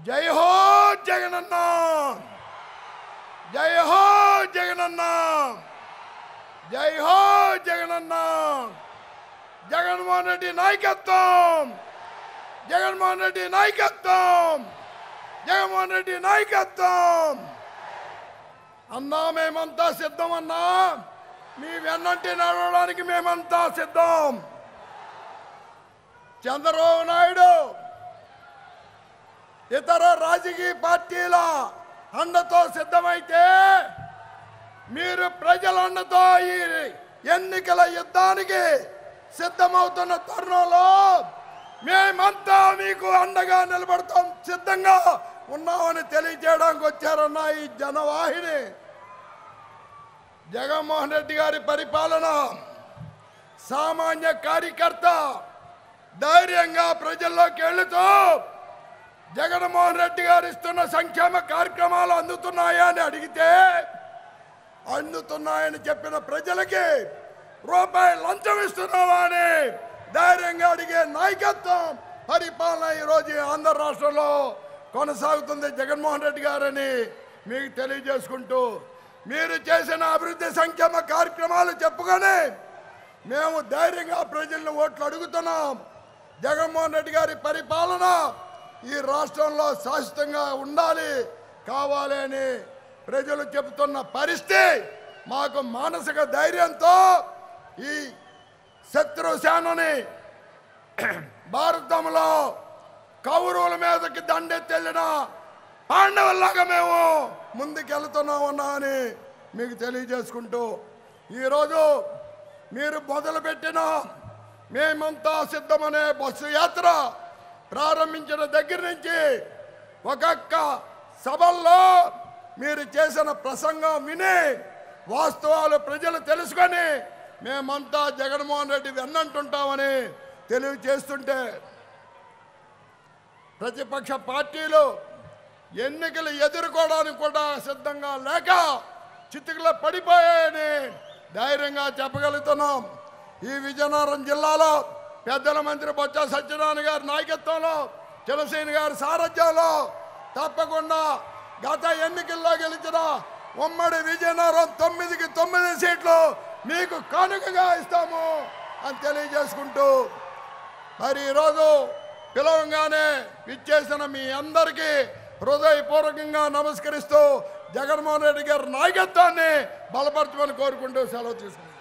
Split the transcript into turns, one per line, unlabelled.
జై హో జగనన్న జై హో జగనన్న జై హో జగనన్న జగన్మోహన్ రెడ్డి నాయకత్వం జగన్మోహన్ రెడ్డి నాయకత్వం జగన్మోహన్ రెడ్డి నాయకత్వం అన్నా మేమంతా సిద్ధం అన్నా మీ వెన్నంటి నడవడానికి మేమంతా సిద్ధం చంద్రబాబు నాయుడు ఇతర రాజకీయ పార్టీల అండతో సిద్ధమైతే మీరు ప్రజల అండతో ఈ ఎన్నికల యుద్ధానికి సిద్ధమవుతున్న తరుణంలో మేమంతా మీకు అండగా నిలబడతాం సిద్ధంగా ఉన్నామని తెలియజేయడానికి వచ్చారన్న ఈ జనవాహిని జగన్మోహన్ రెడ్డి గారి పరిపాలన సామాన్య కార్యకర్త ధైర్యంగా ప్రజల్లోకి వెళుతూ జగన్మోహన్ రెడ్డి గారు ఇస్తున్న సంక్షేమ కార్యక్రమాలు అందుతున్నాయా అని అడిగితే అందుతున్నాయని చెప్పిన ప్రజలకి రూపాయి లంచం ఇస్తున్నావా అని ధైర్యంగా అడిగే నాయకత్వం పరిపాలన ఈరోజు ఆంధ్ర రాష్ట్రంలో కొనసాగుతుంది జగన్మోహన్ రెడ్డి గారని మీకు తెలియజేసుకుంటూ మీరు చేసిన అభివృద్ధి సంక్షేమ కార్యక్రమాలు చెప్పుకొని మేము ధైర్యంగా ప్రజలను ఓట్లు అడుగుతున్నాం జగన్మోహన్ రెడ్డి గారి పరిపాలన ఈ రాష్ట్రంలో శాశ్వతంగా ఉండాలి కావాలి అని ప్రజలు చెబుతున్న పరిస్థితి మాకు మానసిక ధైర్యంతో ఈ శత్రుసేనని భారతంలో కౌరవుల మీదకి దండెత్తెళ్ళిన పాండవుల్లాగా మేము ముందుకెళ్తున్నామన్నా అని మీకు తెలియజేసుకుంటూ ఈరోజు మీరు మొదలుపెట్టిన మేమంతా సిద్ధమనే బస్సు యాత్ర ప్రారంభించిన దగ్గర నుంచి ఒక్కొక్క సభల్లో మీరు చేసిన ప్రసంగం విని వాస్తవాలు ప్రజలు తెలుసుకొని మేమంతా జగన్మోహన్ రెడ్డి వెన్నంటుంటామని తెలియజేస్తుంటే ప్రతిపక్ష పార్టీలు ఎన్నికలు ఎదుర్కోవడానికి కూడా సిద్ధంగా లేక చితుకులో పడిపోయాయని ధైర్యంగా చెప్పగలుగుతున్నాం ఈ విజయనగరం జిల్లాలో పెద్దల మంత్రి బొత్స సత్యనారాయణ గారి నాయకత్వంలో జనసేన గారి సారథ్యంలో తప్పకుండా గత ఎన్నికల్లో గెలిచిన ఉమ్మడి విజయనగరం తొమ్మిదికి తొమ్మిది సీట్లు మీకు కానుకగా ఇస్తాము అని తెలియజేసుకుంటూ మరి ఈరోజు పిలవంగానే ఇచ్చేసిన మీ అందరికీ హృదయపూర్వకంగా నమస్కరిస్తూ జగన్మోహన్ రెడ్డి గారి నాయకత్వాన్ని బలపరచమని కోరుకుంటూ సెలవు తీసుకున్నాను